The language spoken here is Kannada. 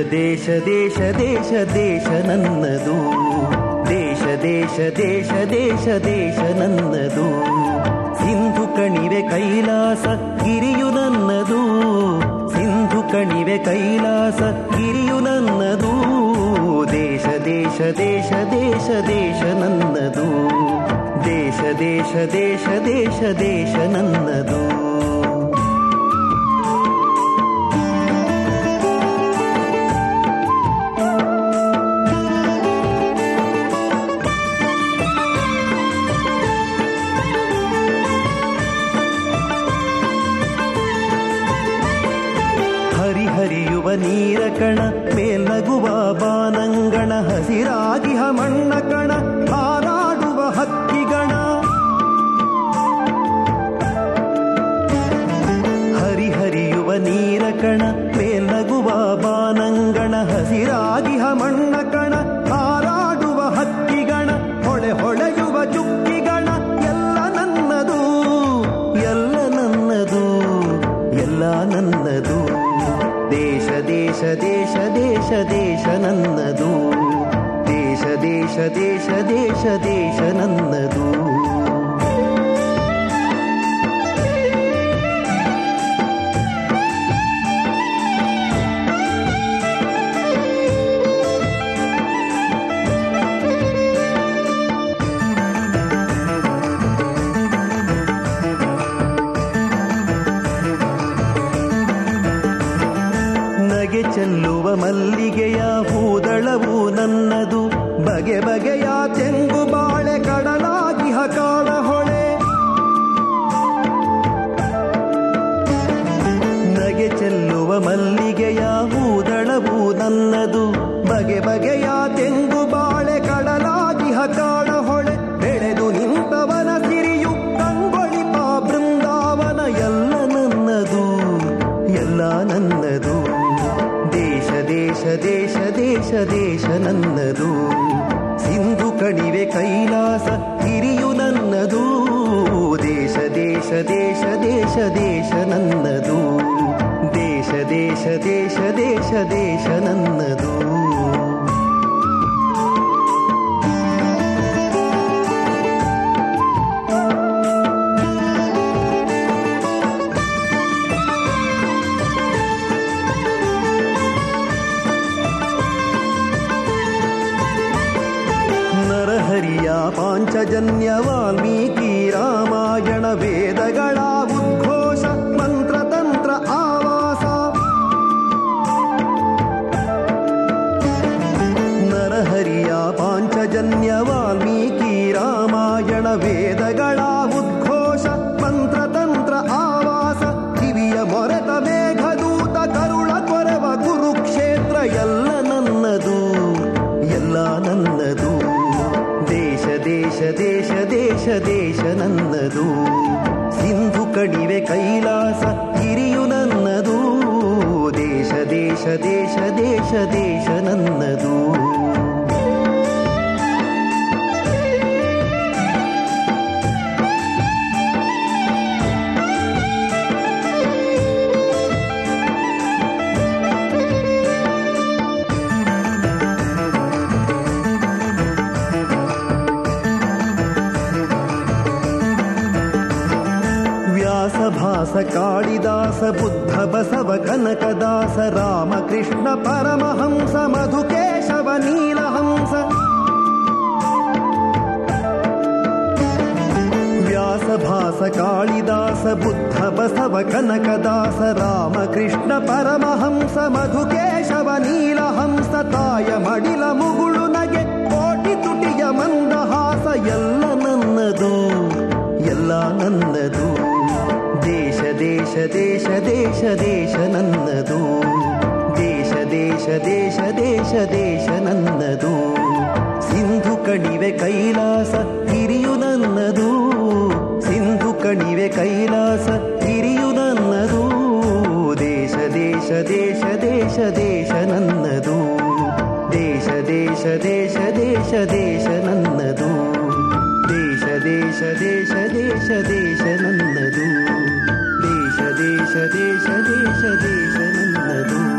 ದೇಶ ದೇಶ ದೇಶ ದೇಶ ನನ್ನದು ದೇಶ ದೇಶ ದೇಶ ದೇಶ ದೇಶ ನನ್ನದು ಸಿಂಧು ಕಣಿವೆ ಕೈಲಾಸ ಗಿರಿಯು ನನ್ನದು ಸಿಂಧು ಕಣಿವೆ ಕೈಲಾಸ ಗಿರಿಯು ನನ್ನದು ದೇಶ ದೇಶ ದೇಶ ದೇಶ ದೇಶ ನನ್ನದು ದೇಶ ದೇಶ ದೇಶ ದೇಶ ದೇಶ ನನ್ನದು ಹರಿಹರಿಯುವ ನೀರ ಕಣ ಮೇಲ್ನಗುವ ಬಾನಂಗಣ ಹಸಿರಾಗಿಹ ಮಣ್ಣ ಕಣ ಹಾರಾಡುವ ಹಕ್ಕಿಗಣ ಹರಿಹರಿಯುವ ನೀರ ಕಣ ಮೇಲ್ನಗುವ ಬಾನಂಗಣ ಹಸಿರಾಗಿಹ ಮಣ್ಣ ಕಣ ಹಾರಾಡುವ ಹಕ್ಕಿಗಣ ಹೊಳೆ ಹೊಳೆಯುವ ಚುಕ್ಕಿಗಣ ಎಲ್ಲ ನನ್ನದು ಎಲ್ಲ ನನ್ನದು ಎಲ್ಲ ನನ್ನದು ದೇಶ ದೇಶ ದೇಶ ದೇಶ ದೇಶ ನನ್ನದು ದೇಶ ದೇಶ ದೇಶ ದೇಶ ದೇಶ ನನ್ನದು ನಗೆ ಚೆಲ್ಲುವ ಮಲ್ಲಿಗೆಯ ಹೂದಳವು ನನ್ನದು ಬಗೆ ಬಗೆಯ ತೆಂಗು ಬಾಳೆ ಕಡಲಾಗಿ ಹಕಾಳ ಹೊಳೆ ನಗೆ ಚೆಲ್ಲುವ ಮಲ್ಲಿಗೆಯ ಹೂದಳವು ನನ್ನದು ಬಗೆ ಬಗೆಯ ತೆಂಗು ಬಾಳೆ ಕಡಲಾಗಿ ಹಕಾಳ ಹೊಳೆ ಬೆಳೆದು ನಿಂತವನ ಸಿರಿಯು ಕಂಗೊಳಿಪ ಬೃಂದಾವನ ಎಲ್ಲ ನನ್ನದು ಎಲ್ಲ ನನ್ನದು ದೇಶ ದೇಶ ದೇಶ ದೇಶ ದೇಶ ನನ್ನದು ಸಿಂಧು ಕಣಿವೆ ಕೈಲಾಸ ಗಿರಿಯು ನನ್ನದು ದೇಶ ದೇಶ ದೇಶ ದೇಶ ದೇಶ ನನ್ನದು ದೇಶ ದೇಶ ದೇಶ ದೇಶ ದೇಶ ನನ್ನದು ನರಹರಿಯ ಪಾಂಚಜನ್ಯ ವಾಲ್ಮೀಕಿ ರಾಮಾಯಣ ವೇದಗಳ ಉದ್ಘೋಷ ಮಂತ್ರತಂತ್ರ ಆವಾಸ ನರಹರಿಯ ಪಾಂಚಜನ್ಯ ವಾಲ್ಮೀಕಿ ರಾಮಾಯಣ ವೇದಗಳ ಉದ್ಘೋಷ ಮಂತ್ರತಂತ್ರ ಆವಾಸ ಕಿವಿಯ ಮೊರೆತ ಮೇಘದೂತ ಕರುಳ ಕೊರವ ಕುರುಕ್ಷೇತ್ರ ಎಲ್ಲ ನನ್ನದು ಎಲ್ಲ ನನ್ನದು ದೇಶ ದೇಶ ದೇಶ ದೇಶ ದೇಶ ನನ್ನದು ಸಿಂಧು ಕಣಿವೆ ಕೈಲಾಸ ಗಿರಿಯು ನನ್ನದು ದೇಶ ದೇಶ ದೇಶ ದೇಶ ದೇಶ ನನ್ನದು ವ್ಯಾಸ ಭಾಸ ಕಾಳಿದಾಸ ಬುದ್ಧ ಬಸವ ಕನಕದಾಸ ರಾಮಕೃಷ್ಣ ಪರಮಹಂಸ ಮಧುಕೇಶವ ನೀಲಹಂಸ ವ್ಯಾಸ ಭಾಸ ಕಾಳಿದಾಸ ಬುದ್ಧ ಬಸವ ಕನಕದಾಸ ರಾಮಕೃಷ್ಣ ಪರಮಹಂಸ ಮಧುಕೇಶವ ನೀಲಹಂಸ ತಾಯ ಮಡಿಲ ಮುಗುಳು ನಗೆ ಕೋಟಿ ತುಟಿಯ ಮಂದಹಾಸ ಎಲ್ಲ ನನ್ನದು ಎಲ್ಲ ನನ್ನದು ದೇಶ ದೇಶ ದೇಶ ದೇಶ ದೇಶ ನನ್ನದು ದೇಶ ದೇಶ ದೇಶ ದೇಶ ದೇಶ ನನ್ನದು ಸಿಂಧು ಕಣಿವೆ ಕೈಲಾಸ ಗಿರಿಯು ನನ್ನದು ಸಿಂಧು ಕಣಿವೆ ಕೈಲಾಸ ಗಿರಿಯು ನನ್ನದು ದೇಶ ದೇಶ ದೇಶ ದೇಶ ದೇಶ ನನ್ನದು ದೇಶ ದೇಶ ದೇಶ ದೇಶ ದೇಶ ನನ್ನದು ದೇಶ ದೇಶ ದೇಶ ದೇಶ ದೇಶ ನನ್ನದು ದೇಶ ದೇಶ ದೇಶ ದೇಶ ದೇಶ ನನ್ನದು